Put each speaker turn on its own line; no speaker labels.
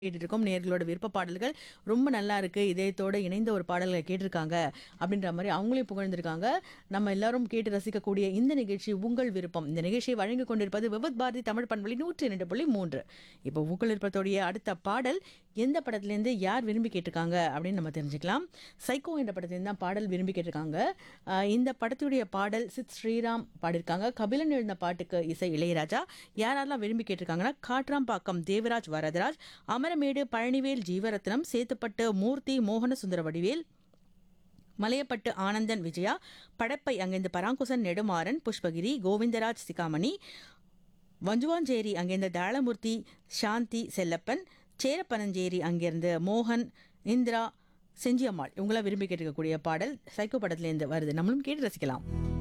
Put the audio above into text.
கேட்டுட்டு இருக்கோம் நேர்களோட விருப்ப பாடல்கள் ரொம்ப நல்லா இருக்கு இதயத்தோட இணைந்த ஒரு பாடல்களை கேட்டிருக்காங்க அப்படின்ற மாதிரி அவங்களையும் புகழ்ந்திருக்காங்க நம்ம எல்லாரும் கேட்டு ரசிக்கக்கூடிய இந்த நிகழ்ச்சி உங்கள் விருப்பம் இந்த நிகழ்ச்சியை வழங்கி கொண்டிருப்பது விவத் பாரதி தமிழ் பண்பலி நூற்றி இரண்டு புள்ளி மூன்று இப்போ உங்கள் விருப்பத்தோடைய அடுத்த பாடல் எந்த படத்துலேருந்து யார் விரும்பி கேட்டிருக்காங்க அப்படின்னு நம்ம தெரிஞ்சுக்கலாம் சைக்கோ என்ற படத்துலேருந்து தான் பாடல் விரும்பி கேட்டிருக்காங்க ஆஹ் இந்த படத்துடைய பாடல் சித் ஸ்ரீராம் பாடியிருக்காங்க கபிலன் எழுந்த பாட்டுக்கு இசை இளையராஜா யாரெல்லாம் விரும்பி கேட்டிருக்காங்கன்னா காட்ராம்பாக்கம் தேவராஜ் வரதராஜ் அமரமேடு பழனிவேல் ஜீவரத்னம் சேத்துப்பட்டு மூர்த்தி மோகன சுந்தர வடிவேல் மலையப்பட்டு ஆனந்தன் விஜயா படப்பை அங்கிருந்து பராங்குசன் நெடுமாறன் புஷ்பகிரி கோவிந்தராஜ் சிகாமணி வஞ்சுவாஞ்சேரி அங்கிருந்து தாளமூர்த்தி சாந்தி செல்லப்பன் சேரப்பனஞ்சேரி அங்கிருந்து மோகன் இந்திரா செஞ்சியம்மாள் இவங்களாம் விரும்பி கேட்டுக்கக்கூடிய பாடல் சைக்கோ படத்துலேருந்து வருது நம்மளும் கேட்டு ரசிக்கலாம்